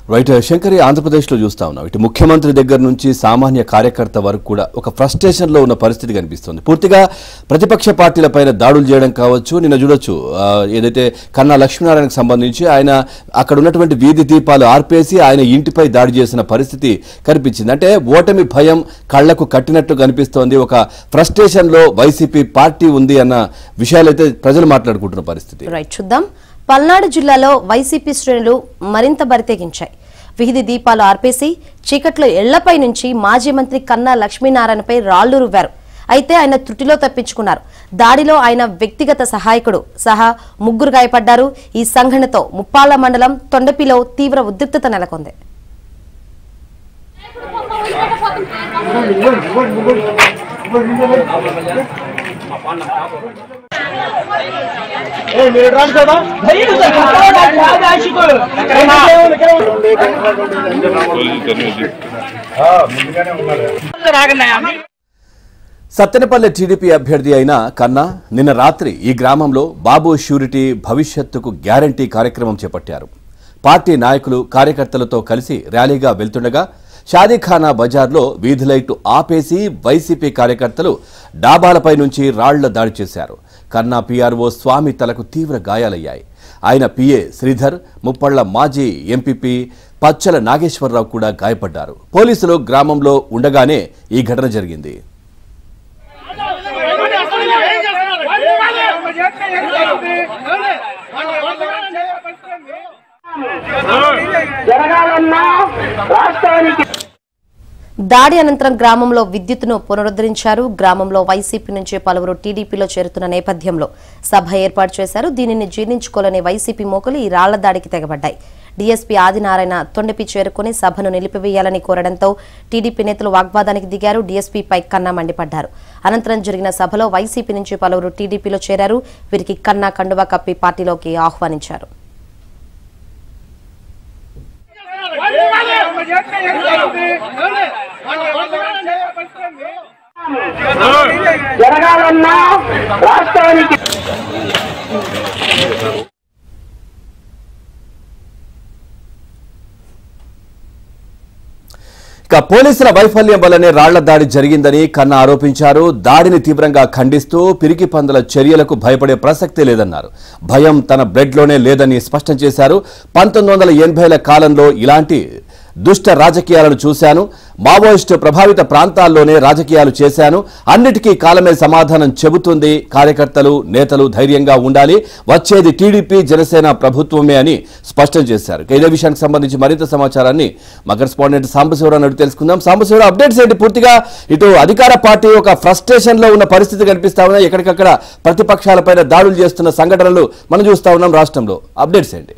Right Shankari ఆంధ్రప్రదేశ్లో చూస్తా ఉన్నాం ఇటు ముఖ్యమంత్రి దగ్గర నుంచి సామాన్య కార్యకర్త వరకు కూడా ఒక ఫ్రస్ట్రేషన్ లో ఉన్న పరిస్థితి కనిపిస్తుంది పూర్తిగా ప్రతిపక్ష పార్టీలపైన దాడులు చేయడం కావచ్చు నిన్న చూడొచ్చు ఆ, ఏదైతే కన్నా లక్ష్మీనారాయణకు సంబంధించి ఆయన అక్కడ ఉన్నటువంటి వీధి దీపాలు ఆర్పేసి ఆయన ఇంటిపై దాడి చేసిన పరిస్థితి కనిపించింది అంటే ఓటమి భయం కళ్లకు కట్టినట్టు కనిపిస్తోంది ఒక ఫ్రస్ట్రేషన్ లో వైసీపీ పార్టీ ఉంది అన్న విషయాలైతే ప్రజలు మాట్లాడుకుంటున్న పరిస్థితి రైట్ చూద్దాం పల్నాడు జిల్లాలో వైసీపీ శ్రేణులు మరింత బరితెగించాయి విహిది దీపాలు ఆర్పేసి చీకట్లో ఇళ్లపై నుంచి మాజీ మంత్రి కన్నా లక్ష్మీనారాయణపై రాళ్లు రువ్వారు అయితే ఆయన త్రుటిలో తప్పించుకున్నారు దాడిలో ఆయన వ్యక్తిగత సహాయకుడు సహా ముగ్గురు గాయపడ్డారు ఈ సంఘటనతో ముప్పాల మండలం తొండపిలో తీవ్ర ఉద్రిక్తత నెలకొంది సత్తెనపల్లి టీడీపీ అభ్యర్థి అయిన కన్నా నిన్న రాత్రి ఈ గ్రామంలో బాబు ష్యూరిటీ భవిష్యత్తుకు గ్యారంటీ కార్యక్రమం చేపట్టారు పార్టీ నాయకులు కార్యకర్తలతో కలిసి ర్యాలీగా వెళ్తుండగా షాదీఖానా బజార్లో వీధి లైటు ఆపేసి వైసీపీ కార్యకర్తలు డాబాలపై నుంచి రాళ్ల దాడి చేశారు కన్నా పీఆర్ఓ స్వామి తలకు తీవ్ర గాయాలయ్యాయి ఆయన పిఏ శ్రీధర్ ముప్పళ్ల మాజీ ఎంపీపీ పచ్చల నాగేశ్వరరావు కూడా గాయపడ్డారు పోలీసులు గ్రామంలో ఉండగానే ఈ ఘటన జరిగింది జరగాలన్నా రాష్ట్రానికి దాడి అనంతరం గ్రామంలో విద్యుత్తును పునరుద్ధరించారు గ్రామంలో వైసీపీ నుంచి పలువురు టీడీపీలో చేరుతున్న నేపథ్యంలో సభ ఏర్పాటు చేశారు దీనిని జీర్ణించుకోలేని వైసీపీ మోకలు ఈ రాళ్ల దాడికి తెగబడ్డాయి డీఎస్పీ ఆదినారాయణ తొండపి చేరుకుని సభను నిలిపివేయాలని కోరడంతో టీడీపీ నేతలు వాగ్వాదానికి దిగారు డీఎస్పీపై కన్నా మండిపడ్డారు అనంతరం జరిగిన సభలో వైసీపీ నుంచి పలువురు టీడీపీలో చేరారు వీరికి కన్నా కండువా కప్పి పార్టీలోకి ఆహ్వానించారు జరగాలన్నా రాష్ట్రానికి ఇక పోలీసుల వైఫల్యం వల్లనే రాళ్ల దాడి జరిగిందని కన్నా ఆరోపించారు దాడిని తీవ్రంగా ఖండిస్తూ పిరికి పందుల చర్యలకు భయపడే ప్రసక్తే లేదన్నారు భయం తన బ్లడ్లోనే లేదని స్పష్టం చేశారు పంతొమ్మిది వందల ఎనభైల కాలంలో ఇలాంటి దుష్ట రాజకీయాలను చూశాను మావోయిస్టు ప్రభావిత ప్రాంతాల్లోనే రాజకీయాలు చేశాను అన్నిటికీ కాలమే సమాధానం చెబుతుంది కార్యకర్తలు నేతలు ధైర్యంగా ఉండాలి వచ్చేది టీడీపీ జనసేన ప్రభుత్వమే అని స్పష్టం చేశారు ఇక ఇదే విషయానికి సంబంధించి మరింత సమాచారాన్ని మా కరెస్పాండెంట్ సాంబశివరావు అడిగి తెలుసుకుందాం సాంబశివరావు అప్డేట్స్ ఏంటి పూర్తిగా ఇటు అధికార పార్టీ ఒక ఫ్రస్ట్రేషన్ లో ఉన్న పరిస్థితి కనిపిస్తా ఉన్నాయి ఎక్కడికక్కడ ప్రతిపక్షాలపైన దాడులు చేస్తున్న సంఘటనలు మనం చూస్తా ఉన్నాం రాష్ట్రంలో అప్డేట్స్ ఏంటి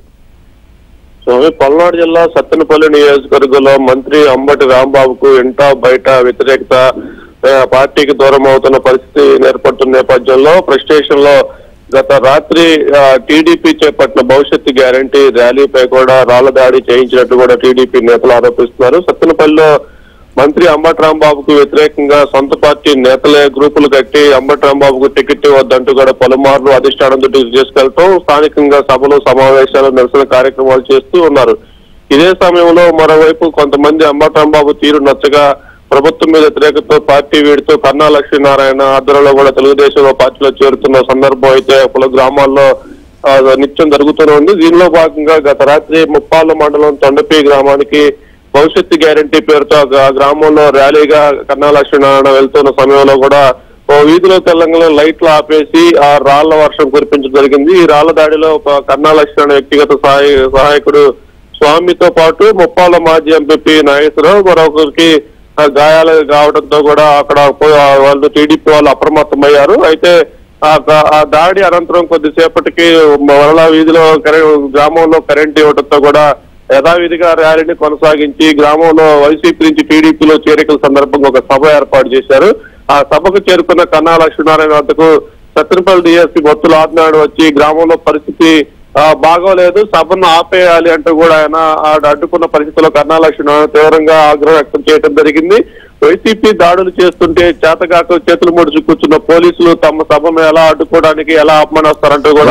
స్వామి పల్నాడు జిల్లా సత్తెనపల్లి నియోజకవర్గంలో మంత్రి అంబటి రాంబాబుకు ఇంట బయట వ్యతిరేకత ఆ, పార్టీకి దూరం అవుతున్న పరిస్థితి ఏర్పడుతున్న నేపథ్యంలో ఫ్రస్ట్రేషన్ లో గత రాత్రి టీడీపీ చేపట్టిన భవిష్యత్తు గ్యారంటీ ర్యాలీపై కూడా రాళ్ల దాడి చేయించినట్టు కూడా టీడీపీ నేతలు ఆరోపిస్తున్నారు సత్తెనపల్లిలో మంత్రి అంబటి రాంబాబుకు వ్యతిరేకంగా సొంత పార్టీ నేతలే గ్రూపులు కట్టి అంబటి రాంబాబుకు టికెట్ ఇవ్వద్దంటూ కూడా పలుమార్లు అధిష్టానం దృష్టికి తీసుకెళ్తాం స్థానికంగా సభలు సమావేశాలు నిరసన కార్యక్రమాలు చేస్తూ ఉన్నారు ఇదే సమయంలో మరోవైపు కొంతమంది అంబటి రాంబాబు తీరు నచ్చగా ప్రభుత్వం మీద వ్యతిరేకతతో పార్టీ వీడితో కన్నా లక్ష్మీనారాయణ ఆధ్వర్యంలో కూడా తెలుగుదేశంలో పార్టీలో చేరుతున్న సందర్భం అయితే పలు గ్రామాల్లో ఆ, నిత్యం జరుగుతూనే ఉంది దీనిలో భాగంగా గత రాత్రి ముప్పాళ్ళ మండలం తొండపి గ్రామానికి భవిష్యత్తు గ్యారంటీ పేరుతో ఆ గ్రా- గ్రామంలో ర్యాలీగా కన్నా లక్ష్మీనారాయణ వెళ్తున్న సమయంలో కూడా ఓ వీధిలో తెలంగాణ లైట్లు ఆపేసి ఆ రాళ్ల వర్షం కురిపించడం జరిగింది ఈ రాళ్ల దాడిలో ఒక కన్నా లక్ష్మీనారాయణ వ్యక్తిగత సహాయ సహాయకుడు స్వామితో పాటు ముప్పాల మాజీ ఎంపీ నాగేశ్వరరావు మరొకరికి ఆ, గాయాలు కావడంతో కూడా అక్కడ పో- ఆ వాళ్ళు టీడీపీ వాళ్ళు అప్రమత్తమయ్యారు అయితే ఆ గా- ఆ దాడి అనంతరం కొద్దిసేపటికి మరలా వీధిలో కరె- గ్రామంలో కరెంట్ ఇవ్వడంతో కూడా యథావిధిగా ర్యాలీని కొనసాగించి గ్రామంలో వైసీపీ నుంచి టీడీపీలో చేరికల సందర్భంగా ఒక సభ ఏర్పాటు చేశారు ఆ సభకు చేరుకున్న కన్నా లక్ష్మీనారాయణ వద్దకు సత్తెనపల్లి డిఎస్పీ బొత్తుల ఆదినాడు వచ్చి గ్రామంలో పరిస్థితి ఆ, బాగోలేదు సభను ఆపేయాలి అంటూ కూడా ఆయన ఆ అడ్డుకున్న పరిస్థితుల్లో కన్నా లక్ష్మీనారాయణ తీవ్రంగా ఆగ్రహం వ్యక్తం చేయడం జరిగింది వైసీపీ దాడులు చేస్తుంటే చేతగాక చేతులు ముడుచు కూర్చున్న పోలీసులు తమ సభను ఎలా అడ్డుకోవడానికి ఎలా అపమానిస్తారంటూ కూడా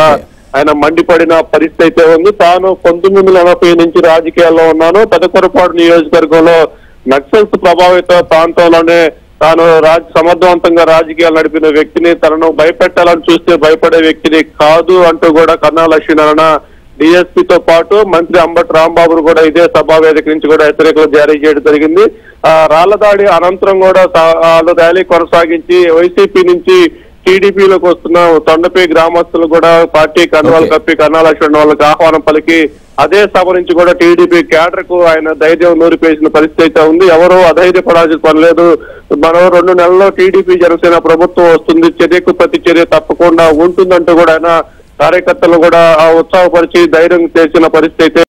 ఆయన మండిపడిన పరిస్థితి అయితే ఉంది తాను పంతొమ్మిది వందల ఎనభై నుంచి రాజకీయాల్లో ఉన్నాను పెదకొరపాడు నియోజకవర్గంలో నక్సల్స్ ప్రభావిత ప్రాంతంలోనే తాను రాజ్ సమర్థవంతంగా రాజకీయాలు నడిపిన వ్యక్తిని తనను భయపెట్టాలని చూస్తే భయపడే వ్యక్తిని కాదు అంటూ కూడా కన్నా లక్ష్మీనారాయణ డిఎస్పీతో పాటు మంత్రి అంబటి రాంబాబును కూడా ఇదే సభా వేదిక నుంచి కూడా హెచ్చరికలు జారీ చేయడం జరిగింది ఆ రాళ్ల దాడి అనంతరం కూడా సా- వాళ్ళు ర్యాలీ కొనసాగించి వైసీపీ నుంచి టీడీపీలోకి వస్తున్న తొండపి గ్రామస్తులు కూడా పార్టీ కండవాలు Okay. కప్పి కన్నా లక్ష్మణ్ వాళ్ళకి ఆహ్వానం పలికి అదే సభ నుంచి కూడా టీడీపీ క్యాడర్ కు ఆయన ధైర్యం నూరిపేసిన పరిస్థితి అయితే ఉంది ఎవరు అధైర్యపడాల్సిన పని లేదు మరో రెండు నెలల్లో టీడీపీ జనసేన ప్రభుత్వం వస్తుంది చర్యకు ప్రతి చర్య తప్పకుండా ఉంటుందంటూ కూడా ఆయన కార్యకర్తలు కూడా ఆ ఉత్సాహపరిచి ధైర్యం చేసిన పరిస్థితి అయితే